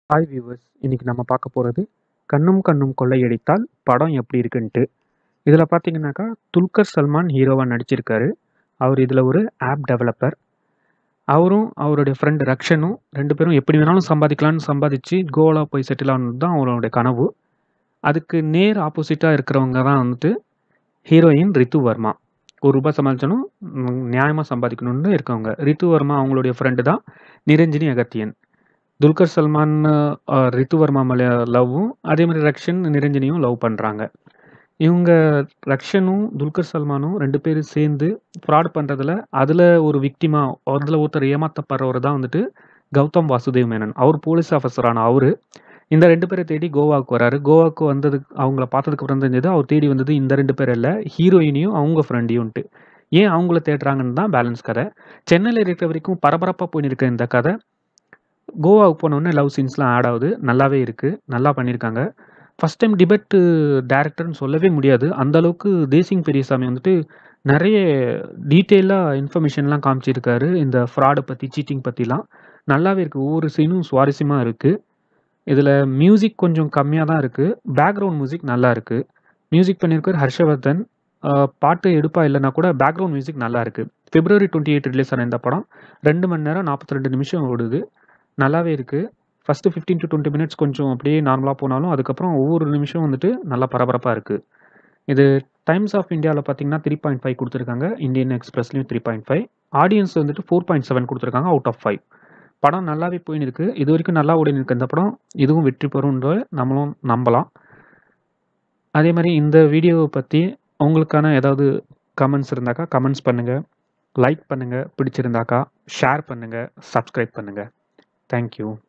hi viewers இன்னைக்கு நம்ம பார்க்க போகிறது கண்ணும் கண்ணும் கொள்ளையடித்தால் படம் எப்படி இருக்குன்ட்டு இதில் பார்த்தீங்கன்னாக்கா துல்கர் சல்மான் ஹீரோவாக நடிச்சிருக்காரு அவர் இதில் ஒரு ஆப் டெவலப்பர் அவரும் அவருடைய ஃப்ரெண்ட் ரக்ஷனும் ரெண்டு பேரும் எப்படி வேணாலும் சம்பாதிக்கலாம்னு சம்பாதிச்சு கோவா போய் செட்டில் ஆனது தான் அவருடைய கனவு அதுக்கு நேர் ஆப்போசிட்டாக இருக்கிறவங்க தான் வந்துட்டு ஹீரோயின் ரித்து வர்மா ஒரு ரூபாய் சம்பாதிச்சாலும் நியாயமாக சம்பாதிக்கணும்னு இருக்கவங்க ரித்து வர்மா அவங்களுடைய ஃப்ரெண்டு தான் நிரஞ்சினி அகத்தியன் துல்கர் சல்மான் அஹ், ரித்து வர்மா மேலே லவ்வும் அதே மாதிரி ரக்ஷன் நிரஞ்சனியும் லவ் பண்ணுறாங்க இவங்க ரக்ஷனும் துல்கர் சல்மானும் ரெண்டு பேரும் சேர்ந்து ஃப்ராட் பண்ணுறதுல அதில் ஒரு விக்டிமா அதில் ஒருத்தர் ஏமாத்தப்படுறவர் தான் வந்துட்டு கௌதம் வாசுதேவ் மேனன் அவர் போலீஸ் ஆஃபீஸரான அவர் இந்த ரெண்டு பேரை தேடி கோவாவுக்கு வராரு கோவாவுக்கு வந்ததுக்கு அவங்கள பார்த்ததுக்கு அப்புறம் தெரிஞ்சது அவர் தேடி வந்தது இந்த ரெண்டு பேர் இல்லை ஹீரோயினையும் அவங்க ஃப்ரெண்டையும்ட்டு ஏன் அவங்கள தேடுறாங்கன்னு தான் பேலன்ஸ் கதை சென்னையில் இருக்கிற வரைக்கும் பரபரப்பாக போயின்னு இருக்க இந்த கதை கோவாவுக்கு போனோடனே லவ் சீன்ஸ்லாம் ஆட் ஆகுது நல்லாவே இருக்குது நல்லா பண்ணியிருக்காங்க ஃபஸ்ட் டைம் டிபேட் டேரக்டர்னு சொல்லவே முடியாது அந்த அளவுக்கு தேசிங் பெரியசாமி வந்துட்டு நிறைய டீட்டெயிலாக இன்ஃபர்மேஷன்லாம் காமிச்சிருக்காரு இந்த ஃப்ராடை பற்றி சீட்டிங் பற்றிலாம் நல்லாவே இருக்குது ஒவ்வொரு சீனும் சுவாரஸ்யமாக இருக்குது இதில் மியூசிக் கொஞ்சம் கம்மியாக தான் இருக்குது பேக்ரவுண்ட் மியூசிக் நல்லா இருக்குது மியூசிக் பண்ணியிருக்கார் ஹர்ஷவர்தன் ஆஹ் பாட்டு எடுப்பா இல்லைன்னா கூட பேக்ரவுண்ட் மியூசிக் நல்லா இருக்குது பிப்ரவரி டுவெண்ட்டி எயிட் ரிலீஸ் ஆன இந்த படம் ரெண்டு மணி நேரம் நாற்பத்தி ரெண்டு நிமிஷம் ஓடுது நல்லாவே இருக்குது first fifteen to twenty minutes கொஞ்சம் அப்படியே நார்மலாக போனாலும் அதுக்கப்புறம் ஒவ்வொரு நிமிஷம் வந்துட்டு நல்லா பரபரப்பாக இருக்குது இது டைம்ஸ் ஆஃப் இந்தியாவில் பார்த்தீங்கன்னா த்ரீ பாயிண்ட் ஃபைவ் கொடுத்துருக்காங்க இந்தியன் எக்ஸ்பிரஸ்லையும் த்ரீ பாயிண்ட் ஃபைவ் ஆடியன்ஸ் வந்துட்டு ஃபோர் பாயிண்ட் செவன் கொடுத்துருக்காங்க அவுட் ஆஃப் ஃபைவ் படம் நல்லாவே போயின்னு இருக்கு இது வரைக்கும் நல்லா ஓடின்னு இருக்கு இந்த படம் இதுவும் வெற்றி பெறும்ன்ற நம்மளும் நம்பலாம் அதே மாதிரி இந்த வீடியோவை பற்றி உங்களுக்கான ஏதாவது கமெண்ட்ஸ் இருந்தாக்கா கமெண்ட்ஸ் பண்ணுங்கள் லைக் பண்ணுங்கள் பிடிச்சிருந்தாக்கா ஷேர் பண்ணுங்கள் சப்ஸ்கிரைப் பண்ணுங்கள் தேங்க்யூ